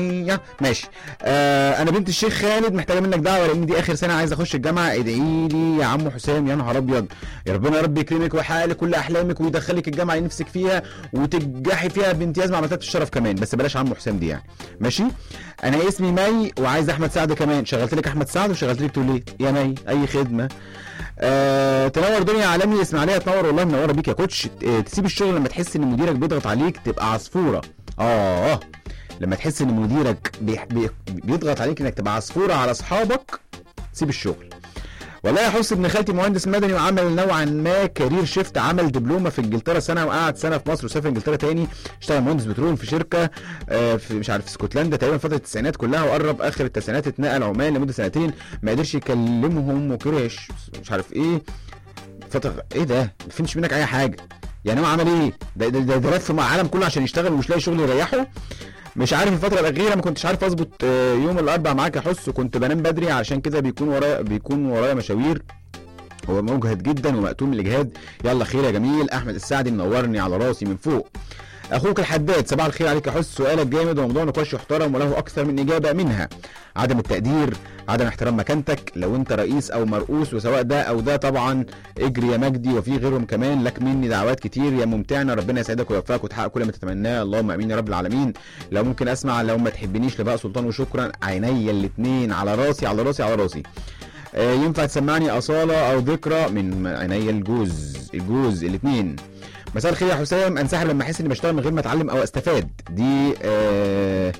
ماشي آه انا بنت الشيخ خالد محتاجه منك دعوه لان دي اخر سنه عايز اخش الجامعه ادعي لي يا عم حسام يا نهار ابيض يا ربنا يا رب يكرمك ويحقق لك كل احلامك ويدخلك الجامعه اللي نفسك فيها وتنجحي فيها بامتياز مع مرتبه الشرف كمان بس بلاش عم حسام دي يعني ماشي انا اسمي مي وعايز احمد سعد كمان شغلت لك احمد سعد وشغلت لك توليت يا مي اي خدمه آه تنور دنيا عالمي اسماعيليه تنور والله منوره بيك يا كوتش آه، تسيب الشغل لما تحس ان مديرك بيضغط عليك تبقى عصفوره اه لما تحس ان مديرك بي بي بيضغط عليك انك تبقى عصفوره على اصحابك سيب الشغل والله يا حسن ابن خالتي مهندس مدني وعمل نوعا ما كارير شيفت عمل دبلومه في انجلترا سنه وقعد سنه في مصر وسافر انجلترا تاني اشتغل مهندس بترول في شركه آه، في مش عارف في اسكتلندا تقريبا فتره التسعينات كلها وقرب اخر التسعينات اتنقل عمان لمده سنتين ما قدرش يكلمهم وكرهش مش عارف ايه فتره ايه ده ما فهمتش منك اي حاجه يعني هو عمل ايه ده ده, ده, ده لف مع العالم كله عشان يشتغل ومش لاقي شغل يريحه مش عارف الفترة الأخيرة ما كنتش عارف أظبط آه، يوم الأربع معاك يا حس وكنت بنام بدري عشان كده بيكون ورايا بيكون ورايا مشاوير هو مجهد جدا ومقتول من الإجهاد يلا خير يا جميل أحمد السعدي منورني على راسي من فوق اخوك الحداد صباح الخير عليك يا حس سؤالك جامد وموضوع نقاش يحترم وله اكثر من اجابه منها عدم التقدير عدم احترام مكانتك لو انت رئيس او مرؤوس وسواء ده او ده طبعا اجري يا مجدي وفي غيرهم كمان لك مني دعوات كتير يا ممتعنا ربنا يسعدك ويوفقك وتحقق كل ما تتمناه اللهم امين يا رب العالمين لو ممكن اسمع لو ما تحبنيش لبقى سلطان وشكرا عينيا الاثنين على راسي على راسي على راسي آه، ينفع تسمعني أصالة أو ذكرى من عينيا الجوز الجوز الاثنين مساء الخير يا حسام انسحب لما احس اني بشتغل من غير ما اتعلم او استفاد دي آه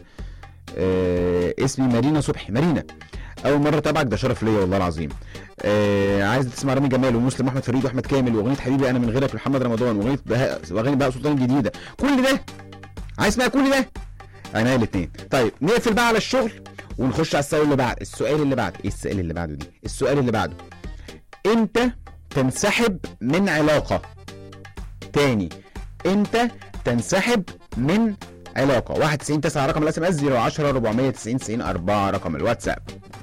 آه اسمي مارينا صبحي مارينا اول مره اتابعك ده شرف ليا والله العظيم آه عايز تسمع رامي جمال ومسلم احمد فريد واحمد كامل واغنيه حبيبي انا من غيرك لمحمد رمضان واغنيه بهاء واغاني بقى سلطان الجديده كل ده عايز اسمع كل ده عينيا الاثنين طيب نقفل بقى على الشغل ونخش على السؤال اللي بعد السؤال اللي بعد ايه السؤال اللي بعده دي السؤال اللي بعده امتى تنسحب من علاقه تاني امتى تنسحب من علاقه 91 9 رقم الاس ام اس 010 490 90 4 رقم الواتساب